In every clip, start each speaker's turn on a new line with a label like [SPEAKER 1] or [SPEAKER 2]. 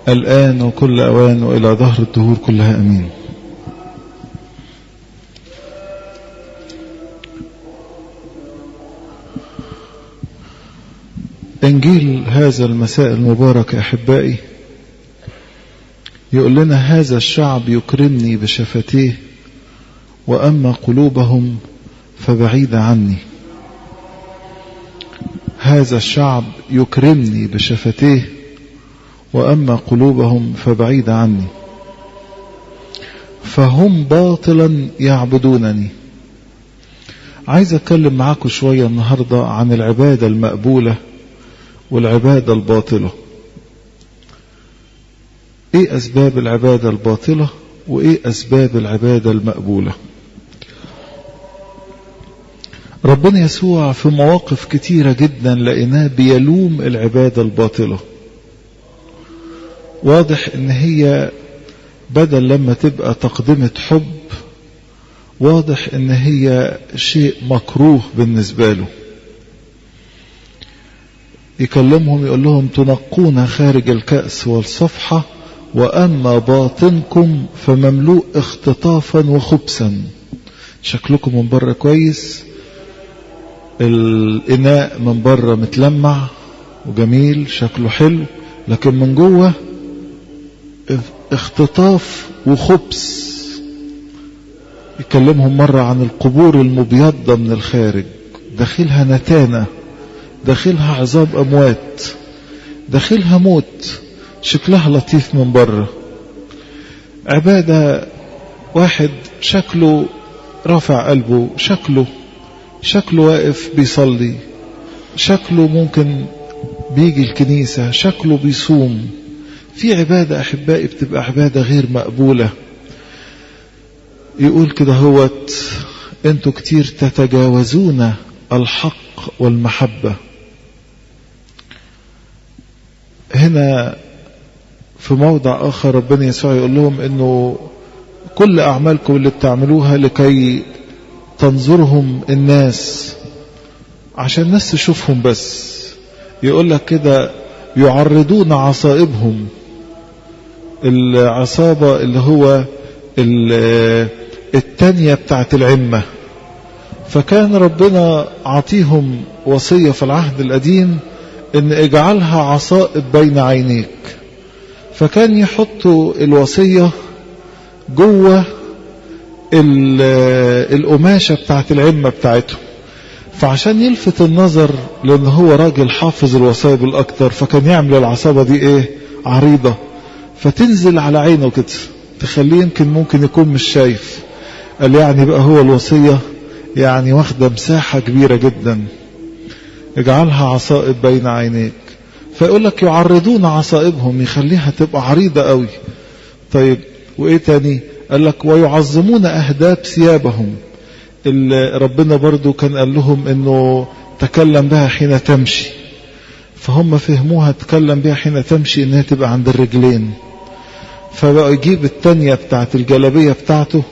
[SPEAKER 1] الآن وكل أوان وإلى ظهر الدهور كلها أمين إنجيل هذا المساء المبارك أحبائي يقول لنا هذا الشعب يكرمني بشفتيه وأما قلوبهم فبعيد عني هذا الشعب يكرمني بشفتيه وأما قلوبهم فبعيد عني فهم باطلا يعبدونني عايز أتكلم معاكم شوية النهاردة عن العبادة المقبولة والعبادة الباطلة ايه اسباب العبادة الباطلة وايه اسباب العبادة المقبولة ربنا يسوع في مواقف كتيرة جدا لقيناه بيلوم العبادة الباطلة واضح ان هي بدل لما تبقى تقدمة حب واضح ان هي شيء مكروه بالنسبة له يكلمهم يقول لهم تنقون خارج الكأس والصفحة وأما باطنكم فمملوء اختطافا وخبثا شكلكم من بره كويس الإناء من بره متلمع وجميل شكله حلو لكن من جوه اختطاف وخبث يكلمهم مرة عن القبور المبيضة من الخارج داخلها نتانة داخلها عظام أموات داخلها موت شكلها لطيف من بره عبادة واحد شكله رافع قلبه شكله شكله واقف بيصلي شكله ممكن بيجي الكنيسة شكله بيصوم في عبادة أحبائي بتبقى عبادة غير مقبولة يقول كده هوت انتوا كتير تتجاوزون الحق والمحبة هنا في موضع آخر ربنا يسوع يقول لهم انه كل أعمالكم اللي بتعملوها لكي تنظرهم الناس عشان الناس تشوفهم بس يقول لك كده يعرضون عصائبهم العصابة اللي هو التانية بتاعت العمة فكان ربنا عطيهم وصية في العهد القديم ان اجعلها عصائب بين عينيك فكان يحطوا الوصية جوه القماشة بتاعت العمة بتاعتهم فعشان يلفت النظر لان هو راجل حافظ الوصايا بالاكتر فكان يعمل العصابة دي ايه عريضة فتنزل على عينه كده تخليه يمكن ممكن يكون مش شايف قال يعني بقى هو الوصية يعني واخدة مساحة كبيرة جدا اجعلها عصائب بين عينيك فيقول لك يعرضون عصائبهم يخليها تبقى عريضة قوي طيب وايه تاني قال لك ويعظمون اهداب ثيابهم اللي ربنا برضو كان قال لهم انه تكلم بها حين تمشي فهم فهموها تكلم بها حين تمشي انها تبقى عند الرجلين فبقى يجيب التانية بتاعت الجلبية بتاعته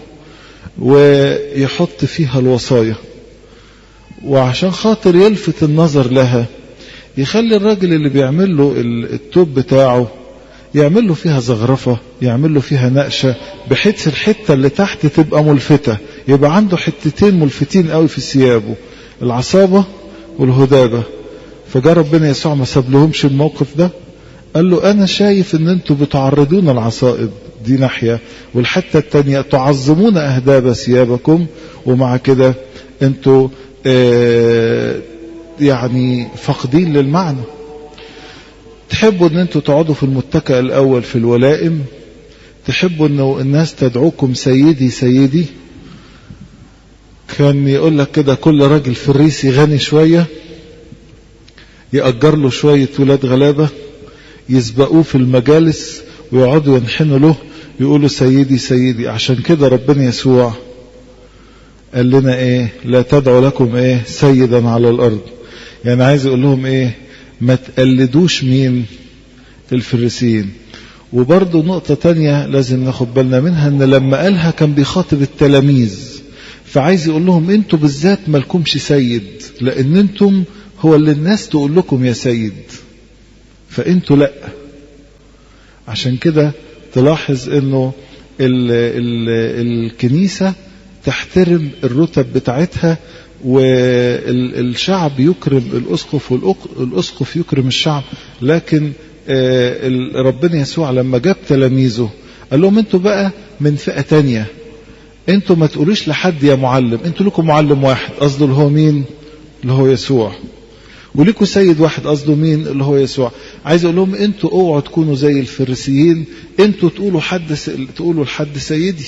[SPEAKER 1] ويحط فيها الوصايا وعشان خاطر يلفت النظر لها يخلي الراجل اللي بيعمل له التوب بتاعه يعمل له فيها زغرفة يعمل له فيها نقشة بحيث الحتة اللي تحت تبقى ملفتة يبقى عنده حتتين ملفتين قوي في ثيابه العصابة والهدابة فجاء ربنا يسوع ما سابلهمش الموقف ده قال له أنا شايف إن أنتوا بتعرضون العصائب دي ناحية والحتة التانية تعظمون أهداب ثيابكم ومع كده أنتوا آه يعني فاقدين للمعنى تحبوا ان انتوا تقعدوا في المتكئ الاول في الولائم تحبوا انه الناس تدعوكم سيدي سيدي كان يقول لك كده كل راجل فريسي غني شوية يأجر له شوية ولاد غلابة يسبقوه في المجالس ويقعدوا ينحنوا له يقولوا سيدي سيدي عشان كده ربنا يسوع قال لنا ايه لا تدعوا لكم ايه سيدا على الارض يعني عايز يقول لهم ايه ما تقلدوش مين الفريسيين وبرضه نقطة تانية لازم ناخد بالنا منها ان لما قالها كان بيخاطب التلاميذ فعايز يقول لهم انتوا بالذات مالكمش سيد لان انتم هو اللي الناس تقول لكم يا سيد فانتوا لا عشان كده تلاحظ انه ال ال الكنيسة تحترم الرتب بتاعتها والشعب يكرم الأسقف والأسقف يكرم الشعب لكن ربنا يسوع لما جاب تلاميذه قال لهم انتوا بقى من فئة تانية انتوا ما تقولوش لحد يا معلم انتوا لكم معلم واحد قصده اللي هو مين اللي هو يسوع وليكوا سيد واحد قصده مين اللي هو يسوع عايز اقول لهم انتوا اوعوا تكونوا زي الفريسيين انتوا تقولوا حد س... تقولوا لحد سيدي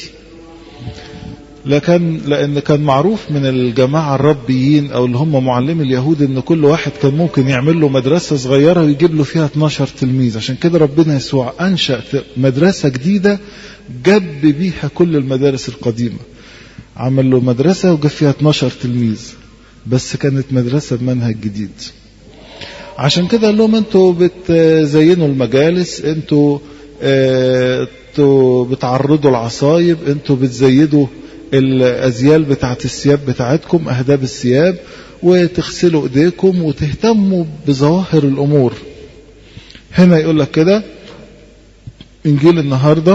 [SPEAKER 1] لكن لان كان معروف من الجماعه الربيين او اللي هم معلمي اليهود ان كل واحد كان ممكن يعمل له مدرسه صغيره ويجيب له فيها 12 تلميذ عشان كده ربنا يسوع انشا مدرسه جديده جاب بيها كل المدارس القديمه عمل له مدرسه وجاب فيها 12 تلميذ بس كانت مدرسه بمنهج جديد عشان كده قال لهم انتوا بتزينوا المجالس انتوا انتوا بتعرضوا العصايب انتوا بتزيدوا الازيال بتاعت الثياب بتاعتكم اهداب الثياب وتغسلوا ايديكم وتهتموا بظواهر الامور هنا يقول لك كده انجيل النهارده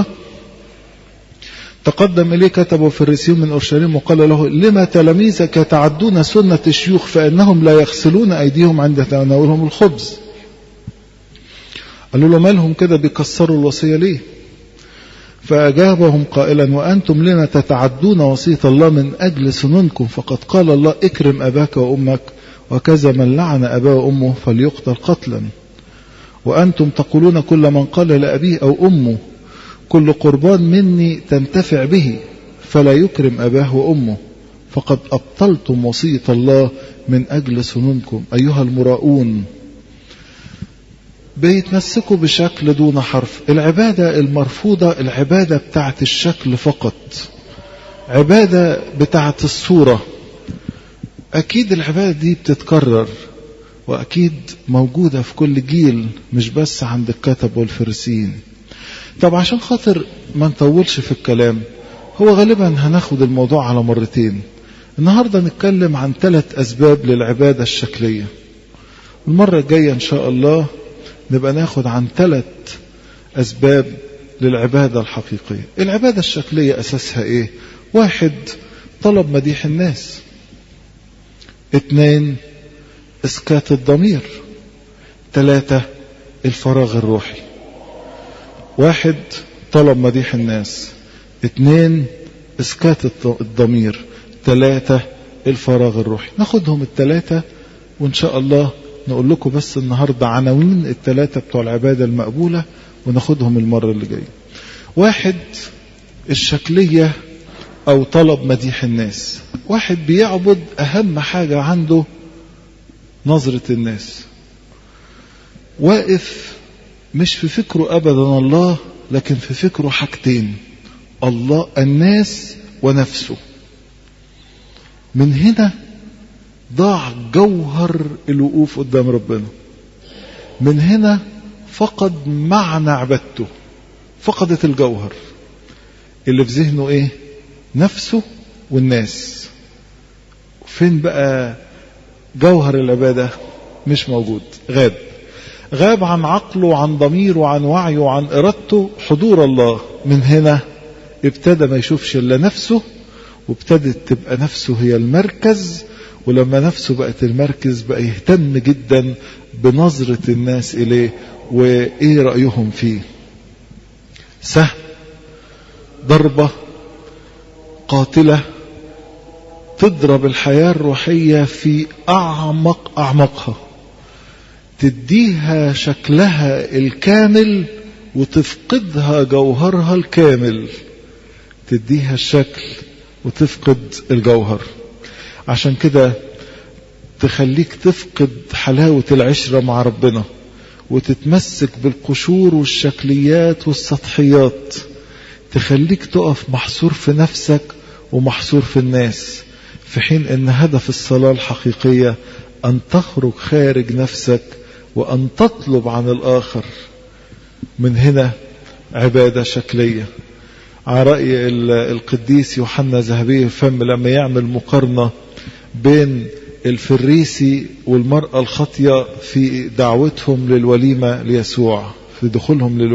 [SPEAKER 1] تقدم إليه كتب فريسيون من أورشليم وقال له لما تلاميذك يتعدون سنة الشيوخ فإنهم لا يغسلون أيديهم عند تناولهم الخبز قالوا له مالهم كده بيكسروا الوصية ليه فأجابهم قائلا وأنتم لما تتعدون وصية الله من أجل سننكم فقد قال الله اكرم أباك وأمك وكذا من لعن أباه وأمه فليقتل قتلا وأنتم تقولون كل من قال لأبيه أو أمه كل قربان مني تنتفع به فلا يكرم أباه وأمه فقد أبطلتم وصية الله من أجل سننكم أيها المراؤون بيتمسكوا بشكل دون حرف العبادة المرفوضة العبادة بتاعت الشكل فقط عبادة بتاعت الصورة أكيد العبادة دي بتتكرر وأكيد موجودة في كل جيل مش بس عند الكتب والفرسين طب عشان خاطر ما نطولش في الكلام هو غالبا هناخد الموضوع على مرتين النهاردة نتكلم عن ثلاث أسباب للعبادة الشكلية المرة الجاية إن شاء الله نبقى ناخد عن ثلاث أسباب للعبادة الحقيقية العبادة الشكلية أساسها إيه واحد طلب مديح الناس اثنين اسكات الضمير ثلاثة الفراغ الروحي واحد طلب مديح الناس اثنين اسكات الضمير ثلاثة الفراغ الروحي ناخدهم الثلاثة وان شاء الله نقول لكم بس النهاردة عناوين الثلاثة بتوع العبادة المقبولة وناخدهم المرة اللي جاية واحد الشكلية او طلب مديح الناس واحد بيعبد اهم حاجة عنده نظرة الناس واقف مش في فكره ابدا الله لكن في فكره حاجتين الله الناس ونفسه من هنا ضاع جوهر الوقوف قدام ربنا من هنا فقد معنى عبادته فقدت الجوهر اللي في ذهنه ايه نفسه والناس فين بقى جوهر العبادة مش موجود غاب غاب عن عقله وعن ضميره وعن وعيه وعن إرادته حضور الله من هنا ابتدى ما يشوفش إلا نفسه وابتدت تبقى نفسه هي المركز ولما نفسه بقت المركز بقى يهتم جدا بنظرة الناس إليه وإيه رأيهم فيه سهم ضربة قاتلة تضرب الحياة الروحية في أعمق أعمقها تديها شكلها الكامل وتفقدها جوهرها الكامل تديها الشكل وتفقد الجوهر عشان كده تخليك تفقد حلاوة العشرة مع ربنا وتتمسك بالقشور والشكليات والسطحيات تخليك تقف محصور في نفسك ومحصور في الناس في حين ان هدف الصلاة الحقيقية ان تخرج خارج نفسك وان تطلب عن الاخر من هنا عبادة شكلية على رأي القديس يوحنا ذهبي الفم لما يعمل مقارنة بين الفريسي والمرأة الخاطية في دعوتهم للوليمة ليسوع في دخولهم للوليمة